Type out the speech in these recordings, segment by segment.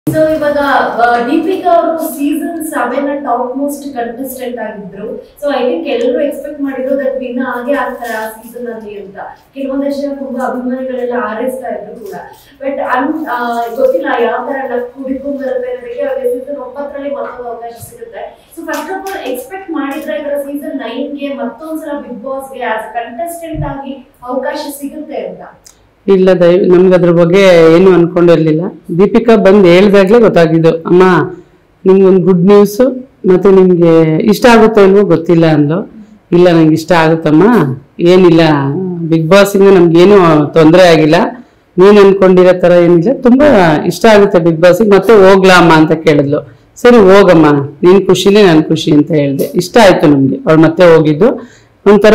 So ಇವಾಗ ಆ, ದೀಪಿಕಾ ಅವರು season seven top most contestant ಆಗಿದ್ರು ಸೊ ಐ ಥಿಂಕ್ ಎಲ್ಲರೂ ಎಕ್ಸ್ಪೆಕ್ಟ್ ಮಾಡಿದ್ರು ದಟ್ ವಿನ್ ಆಗೇ ಆಗ್ತಾರೆ ಆ ಸೀಸನ್ ಅಲ್ಲಿ ಅಂತ ಕೆಲವೊಂದಷ್ಟು ಜನ ತುಂಬಾ ಅಭಿಮಾನಿಗಳೆಲ್ಲ ಆರೈಸ್ತಾ ಇದ್ರು ಕೂಡ ಬಟ್ ಅನ್ ಆ, ಗೊತ್ತಿಲ್ಲ ಯಾವ ತರ ಲಕ್ ಹುಡುಕೊಂಡ್ ಬರುತ್ತೆ ಅನ್ನೋದಕ್ಕೆ ಅವ್ರಿಗೆ ಸೀಸನ್ ಒಂಬತ್ತರಲ್ಲಿ ಮತ್ತೊಂದು ಅವಕಾಶ ಸಿಗುತ್ತೆ so first of all expect ಮಾಡಿದ್ರೆ ಇದರ ಸೀಸನ್ ನೈನ್ಗೆ ಮತ್ತೊಂದ್ಸಲ ಬಿಗ್ ಬಾಸ್ಗೆ ಆಸ್ ಕಂಟೆಸ್ಟೆಂಟ್ ಆಗಿ ಅವಕಾಶ ಸಿಗುತ್ತೆ ಅಂತ ಇಲ್ಲ ದಯ ನಮ್ಗೆ ಅದ್ರ ಬಗ್ಗೆ ಏನು ಅನ್ಕೊಂಡಿರ್ಲಿಲ್ಲ ದೀಪಿಕಾ ಬಂದು ಹೇಳ್ದಾಗ್ಲೇ ಗೊತ್ತಾಗಿದ್ದು ಅಮ್ಮ ನಿಮ್ಗೊಂದು ಗುಡ್ ನ್ಯೂಸು ಮತ್ತೆ ನಿಮ್ಗೆ ಇಷ್ಟ ಆಗುತ್ತೋ ಇಲ್ವೋ ಗೊತ್ತಿಲ್ಲ ಅಂದ್ಲು ಇಲ್ಲ ನಂಗೆ ಇಷ್ಟ ಆಗುತ್ತಮ್ಮ ಏನಿಲ್ಲ ಬಿಗ್ ಬಾಸಿಂದ ನಮ್ಗೇನು ತೊಂದರೆ ಆಗಿಲ್ಲ ನೀನ್ ಅನ್ಕೊಂಡಿರೋ ತರ ಏನಿಲ್ಲ ತುಂಬಾ ಇಷ್ಟ ಆಗುತ್ತೆ ಬಿಗ್ ಬಾಸಿಗೆ ಮತ್ತೆ ಹೋಗ್ಲಾ ಅಮ್ಮ ಅಂತ ಕೇಳಿದ್ಲು ಸರಿ ಹೋಗಮ್ಮ ನೀನ್ ಖುಷಿನೇ ನನ್ ಖುಷಿ ಅಂತ ಹೇಳ್ದೆ ಇಷ್ಟ ಆಯ್ತು ನಮ್ಗೆ ಅವ್ಳು ಮತ್ತೆ ಹೋಗಿದ್ದು ಒಂಥರ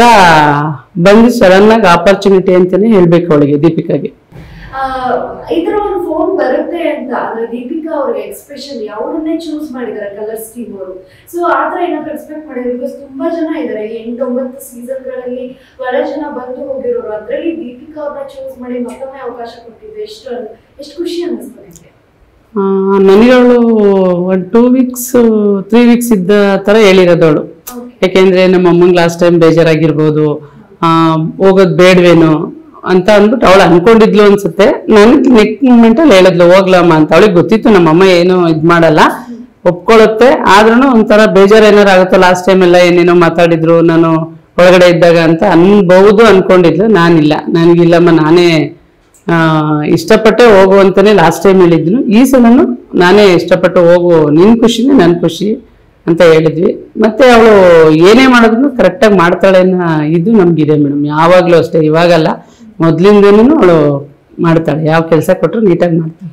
ಬಂದು ಸಡನ್ ಆಗಿ ಆಪರ್ಚುನಿಟಿ ಅಂತಾನೆ ಹೇಳ್ಬೇಕು ಅವಳಿಗೆ ದೀಪಿಕಾಗೆ ಆ, ಈ ತರ ಒಂದು ಫೋನ್ ಬರುತ್ತೆ ಅಂತ ಅಂದ್ರೆ ದೀಪಿಕಾ ಅವ್ರಿಗೆ ಎಕ್ಸ್ಪೆಷಲಿ ಅವ್ರನ್ನೇ ಚೂಸ್ ಮಾಡಿದ್ದಾರೆ ಕಲರ್ ಸ್ಕೀಮ್ ಅವರು ಸೊ ಆತರ ಏನಾದ್ರು ಎಕ್ಸ್ಪೆಕ್ಟ್ ಮಾಡಿದ್ರು ಬಿಕಾಸ್ ತುಂಬಾ ಜನ ಇದಾರೆ ಈ ಎಂಟೊಂಬತ್ತು ಸೀಸನ್ ಗಳಲ್ಲಿ ಬಹಳ ಜನ ಬಂದು ಹೋಗಿರೋರು ಅದ್ರಲ್ಲಿ ದೀಪಿಕಾ ಅವ್ರನ್ನ ಚೂಸ್ ಮಾಡಿ ಮತ್ತೊಮ್ಮೆ ಅವಕಾಶ ಕೊಟ್ಟಿದ್ದು ಎಷ್ಟು ಎಷ್ಟು ಖುಷಿ ಅನ್ನಿಸ್ತು ನಿಮ್ಗೆ ಆ, ನನಗೆ ಅವಳು ಒಂದು ಟೂ ವೀಕ್ಸ್ ತ್ರೀ ವೀಕ್ಸ್ ಇದ್ದ ತರ ಹೇಳಿರೋದವಳು Okay. ಯಾಕೆಂದ್ರೆ ನಮ್ಮ ಅಮ್ಮಂಗೆ ಲಾಸ್ಟ್ ಟೈಮ್ ಬೇಜಾರಾಗಿರ್ಬೋದು ಆ, ಹೋಗೋದ್ ಬೇಡವೇನೋ ಅಂತ ಅಂದ್ಬಿಟ್ಟು ಅವಳು ಅನ್ಕೊಂಡಿದ್ಲು ಅನ್ಸುತ್ತೆ ನನಗೆ ನೆಕ್ಸ್ಟ್ ಮೂಮೆಂಟ್ ಅಲ್ಲಿ ಹೇಳಿದ್ಲು ಹೋಗ್ಲಮ್ಮ ಅಂತ ಅವಳಿಗೆ ಗೊತ್ತಿತ್ತು ನಮ್ಮಮ್ಮ ಏನು ಇದ್ ಮಾಡಲ್ಲ ಒಪ್ಕೊಳ್ಳುತ್ತೆ ಆದ್ರೂ ಒಂಥರ ಬೇಜಾರು ಏನಾರು ಆಗುತ್ತೋ ಲಾಸ್ಟ್ ಟೈಮ್ ಎಲ್ಲ ಏನೇನೋ ಮಾತಾಡಿದ್ರು ನಾನು ಒಳಗಡೆ ಇದ್ದಾಗ ಅಂತ ಅನ್ಬಹುದು ಅನ್ಕೊಂಡಿದ್ಲು ನಾನಿಲ್ಲ ನನಗಿಲ್ಲಮ್ಮ ನಾನೇ ಆ, ಇಷ್ಟಪಟ್ಟೆ ಹೋಗು ಅಂತಾನೆ ಲಾಸ್ಟ್ ಟೈಮ್ ಹೇಳಿದ್ನು ಈ ಸಲನು ನಾನೇ ಇಷ್ಟಪಟ್ಟು ಹೋಗು ನಿನ್ ಖುಷಿನೇ ನನ್ ಖುಷಿ ಅಂತ ಹೇಳಿದ್ವಿ ಮತ್ತೆ ಅವಳು ಏನೇ ಮಾಡೋದನ್ನು ಕರೆಕ್ಟಾಗಿ ಮಾಡ್ತಾಳೆ ಅನ್ನೋ ಇದು ನಮ್ಗಿದೆ ಮೇಡಮ್ ಯಾವಾಗಲೂ ಅಷ್ಟೇ ಇವಾಗಲ್ಲ ಮೊದ್ಲಿಂದನೂ ಅವಳು ಮಾಡ್ತಾಳೆ ಯಾವ ಕೆಲಸ ಕೊಟ್ಟರು ನೀಟಾಗಿ ಮಾಡ್ತಾಳೆ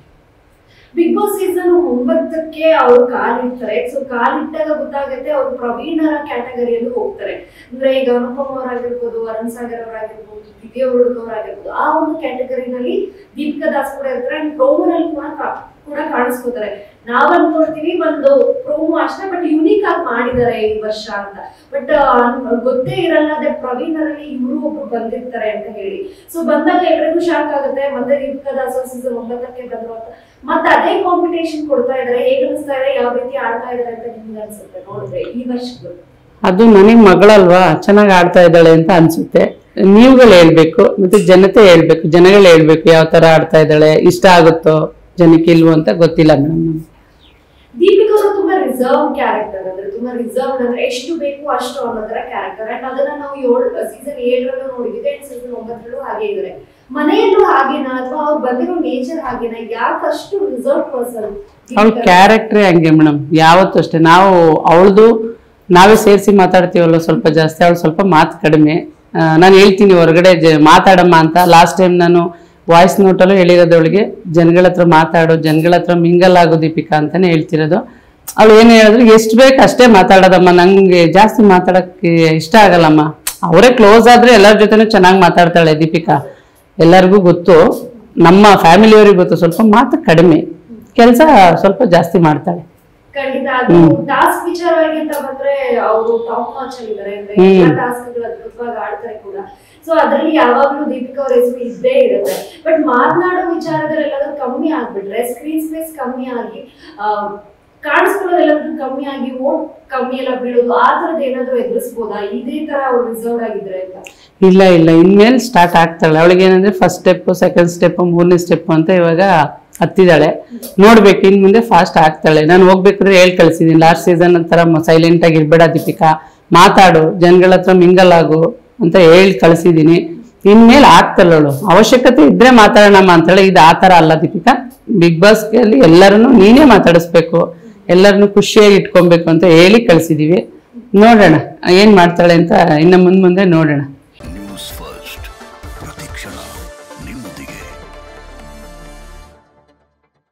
ಬಿಗ್ ಬಾಸ್ ಸೀಸನ್ ಒಂಬತ್ತಕ್ಕೆ ಅವ್ರು ಕಾಲಿಡ್ತಾರೆ ಸೊ ಕಾಲಿಟ್ಟಾಗ ಗೊತ್ತಾಗುತ್ತೆ ಅವ್ರು ಪ್ರವೀಣರ ಕ್ಯಾಟಗರಿಯಲ್ಲಿ ಹೋಗ್ತಾರೆ ಅಂದ್ರೆ ಈಗ ಅನುಪಮ್ ಅವರಾಗಿರ್ಬೋದು ಅರುಣ್ ಸಾಗರ್ ಅವರಾಗಿರ್ಬೋದು ದಿವ್ಯ ಹುಡುಗವರಾಗಿರ್ಬೋದು ಆ ಒಂದು ಕ್ಯಾಟಗರಿನಲ್ಲಿ ದೀಪಿಕಾ ದಾಸ್ ಕೂಡ ಇರ್ತಾರೆ ಅಂಡ್ ಪ್ರೋಮೋನಲ್ಲಿ ಕೂಡ ಕಾ- ಕೂಡ ಕಾಣಿಸ್ಕೋತಾರೆ ನಾವ್ ಅನ್ಕೊಳ್ತೀವಿ ಒಂದು ಪ್ರೋಮೋ ಅಷ್ಟೇ ಬಟ್ ಯುನೀಕ್ ಆಗಿ ಮಾಡಿದ್ದಾರೆ ಈ ವರ್ಷ ಅಂತ ಬಟ್ ಗೊತ್ತೇ ಇರಲ್ಲ ಅದೇ ಪ್ರವೀಣರಲ್ಲಿ ಇವರು ಒಬ್ರು ಬಂದಿರ್ತಾರೆ ಅಂತ ಹೇಳಿ ಸೊ ಬಂದಾಗ ಎಲ್ರಿಗೂ ಶಾಕ್ ಆಗುತ್ತೆ ಮತ್ತೆ ದೀಪಿಕಾ ದಾಸ್ ಸೀಸನ್ ಒಂಬತ್ತಕ್ಕೆ ಬಂದ್ರು ಅಂತ ಮತ್ತೆ ಅದೇ ಕಾಂಪಿಟೇಷನ್ ಕೊಡ್ತಾ ಇದಾರೆ ಹೇಗೆ ಅನಿಸ್ತಾ ಇದೆ ಯಾವ ರೀತಿ ಆಡ್ತಾ ಇದಾರೆ ಅಂತ ನಿಮ್ಗೆ ಅನ್ಸುತ್ತೆ ನೋಡಿದ್ರೆ ಈ ವರ್ಷದ್ದು ಅದು ನನಗೆ ಮಗಳಲ್ವಾ ಚೆನ್ನಾಗಿ ಆಡ್ತಾ ಇದ್ದಾಳೆ ಅಂತ ಅನ್ಸುತ್ತೆ ನೀವುಗಳು ಹೇಳ್ಬೇಕು ಮತ್ತೆ ಜನತೆ ಹೇಳ್ಬೇಕು ಜನಗಳು ಹೇಳ್ಬೇಕು ಯಾವ ತರ ಆಡ್ತಾ ಇದ್ದಾಳೆ ಇಷ್ಟ ಆಗುತ್ತೋ ಜನಕ್ಕೆ ಇಲ್ವೋ ಅಂತ ಗೊತ್ತಿಲ್ಲ ಮೇಡಮ್ ನಮ್ಗೆ ದೀಪಿಕಾ ಅವರು ತುಂಬಾ ರಿಸರ್ವ್ ಕ್ಯಾರೆಕ್ಟರ್ ಅಂದ್ರೆ ತುಂಬಾ ರಿಸರ್ವ್ ಅಂದ್ರೆ ಎಷ್ಟು ಬೇಕು ಅಷ್ಟು ಅನ್ನೋ ತರ ಕ್ಯಾರೆಕ್ಟರ್ ಅಂಡ್ ಅದನ್ನ ನಾವು ಏಳ್ ಸೀಸನ್ ಏಳರಲ್ಲೂ ನೋಡಿದ್ವಿ ಅಂಡ್ ಸೀಸನ್ ಒಂಬತ್ತರಲ್ಲೂ ಹಾಗೆ ಇದ್ದಾರೆ ಮನೆಯಲ್ಲೂ ಹಾಗೇನಾ ಅಥವಾ ಅವ್ರು ಬಂದಿರೋ ನೇಚರ್ ಹಾಗೇನಾ ಯಾಕಷ್ಟು ರಿಸರ್ವ್ ಪರ್ಸನ್ ಅವಳ ಕ್ಯಾರೆಕ್ಟ್ರೇ ಹಂಗೆ ಮೇಡಮ್ ಯಾವತ್ತೂ ಅಷ್ಟೇ ನಾವು ಅವಳದು ನಾವೇ ಸೇರಿಸಿ ಮಾತಾಡ್ತೀವಲ್ಲ ಸ್ವಲ್ಪ ಜಾಸ್ತಿ ಅವಳು ಸ್ವಲ್ಪ ಮಾತು ಕಡಿಮೆ ನಾನು ಹೇಳ್ತೀನಿ ಹೊರಗಡೆ ಜ- ಮಾತಾಡಮ್ಮ ಅಂತ ಲಾಸ್ಟ್ ಟೈಮ್ ನಾನು ವಾಯ್ಸ್ ನೋಟಲ್ಲೂ ಹೇಳಿರೋದು ಅವಳಿಗೆ ಜನಗಳ ಹತ್ರ ಮಾತಾಡು ಜನಗಳ ಹತ್ರ ಮಿಂಗಲ್ ಆಗು ದೀಪಿಕಾ ಅಂತಾನೆ ಹೇಳ್ತಿರೋದು ಅವಳು ಏನು ಹೇಳಿದ್ರು ಎಷ್ಟು ಬೇಕು ಅಷ್ಟೇ ಮಾತಾಡೋದಮ್ಮ ನಂಗೆ ಜಾಸ್ತಿ ಮಾತಾಡಕ್ಕೆ ಇಷ್ಟ ಆಗಲ್ಲಮ್ಮ ಅವರೇ ಕ್ಲೋಸ್ ಆದ್ರೆ ಎಲ್ಲರ ಜೊತೆನೂ ಚೆನ್ನಾಗಿ ಮಾತಾಡ್ತಾಳೆ ದೀಪಿಕಾ ಎಲ್ಲರಿಗೂ ಗೊತ್ತು ನಮ್ಮ ಫ್ಯಾಮಿಲಿಯವ್ರಿಗೆ ಗೊತ್ತು ಸ್ವಲ್ಪ ಮಾತು ಕಡಿಮೆ ಕೆಲಸ ಸ್ವಲ್ಪ ಜಾಸ್ತಿ ಮಾಡ್ತಾಳೆ ಖಂಡಿತ ಅದು ಟಾಸ್ಕ್ ವಿಚಾರವಾಗಿ ಅಂತ ಬಂದ್ರೆ ಅವರು ಟಾಪ್ ನಾಚ್ ಅಲ್ಲಿ ಇದಾರೆ ಅಂದ್ರೆ ಹ್ಮ್. ಎಲ್ಲ ಟಾಸ್ಕ್ ಗಳು ಅದ್ಭುತವಾಗಿ ಆಡ್ತಾರೆ ಕೂಡ ಸೊ ಅದ್ರಲ್ಲಿ ಯಾವಾಗ್ಲೂ ದೀಪಿಕಾ ಅವ್ರ ಹೆಸರು ಇದ್ದೇ ಇರುತ್ತೆ ಬಟ್ ಮಾತನಾಡೋ ವಿಚಾರದಲ್ಲಿ ಎಲ್ಲಾದ್ರೂ ಕಮ್ಮಿ ಆಗ್ಬಿಟ್ರೆ ಸ್ಕ್ರೀನ್ ಸ್ಪೇಸ್ ಕಮ್ಮಿ ಆಗಿ ಆ, ಕಾಣಿಸ್ಕೊಳ್ಳೋದೆಲ್ಲದ್ರೂ ಕಮ್ಮಿ ಆಗಿ ಓಟ್ ಕಮ್ಮಿ ಎಲ್ಲ ಬೀಳೋದು ಆ ತರದ್ ಏನಾದ್ರು ಎದುರಿಸ್ಬೋದಾ ಇದೇ ತರ ಅವ್ರು ರಿಸರ್ವ್ ಆಗಿದ್ರೆ ಅಂತ ಇಲ್ಲ ಇಲ್ಲ ಇನ್ಮೇಲೆ ಸ್ಟಾರ್ಟ್ ಆಗ್ತಾಳೆ ಅವಳಿಗೆ ಏನಂದ್ರೆ ಫಸ್ಟ್ ಸ್ಟೆಪ್ ಸೆಕೆಂಡ್ ಸ್ಟೆಪ್ ಮೂರನೇ ಸ್ಟೆಪ್ ಅಂತ ಇವಾಗ ಹತ್ತಿದಾಳೆ ನೋಡ್ಬೇಕು ಇನ್ ಮುಂದೆ ಫಾಸ್ಟ್ ಆಗ್ತಾಳೆ ನಾನು ಹೋಗ್ಬೇಕಾದ್ರೆ ಹೇಳ್ ಕಳ್ಸಿದೀನಿ ಲಾಸ್ಟ್ ಸೀಸನ್ ತರ ಸೈಲೆಂಟ್ ಆಗಿ ಇರ್ಬೇಡ ದೀಪಿಕಾ ಮಾತಾಡು ಜನಗಳ ಹತ್ರ ಮಿಂಗಲ್ ಆಗು ಅಂತ ಹೇಳಿ ಕಳ್ಸಿದೀನಿ ಇನ್ಮೇಲೆ ಆಗ್ತಾಳೆ ಅವಳು ಅವಶ್ಯಕತೆ ಇದ್ರೆ ಮಾತಾಡೋಣಮ್ಮ ಅಂತಾಳೆ ಇದು ಆ ತರ ಅಲ್ಲ ದೀಪಿಕಾ ಬಿಗ್ ಬಾಸ್ ಅಲ್ಲಿ ಎಲ್ಲರನ್ನು ನೀನೇ ಮಾತಾಡಿಸ್ಬೇಕು ಎಲ್ಲರನ್ನು ಖುಷಿಯಾಗಿ ಇಟ್ಕೊಬೇಕು ಅಂತ ಹೇಳಿ ಕಳ್ಸಿದೀವಿ ನೋಡೋಣ ಏನ್ ಮಾಡ್ತಾಳೆ ಅಂತ ಇನ್ನು ಮುಂದ್ ಮುಂದೆ ನೋಡೋಣ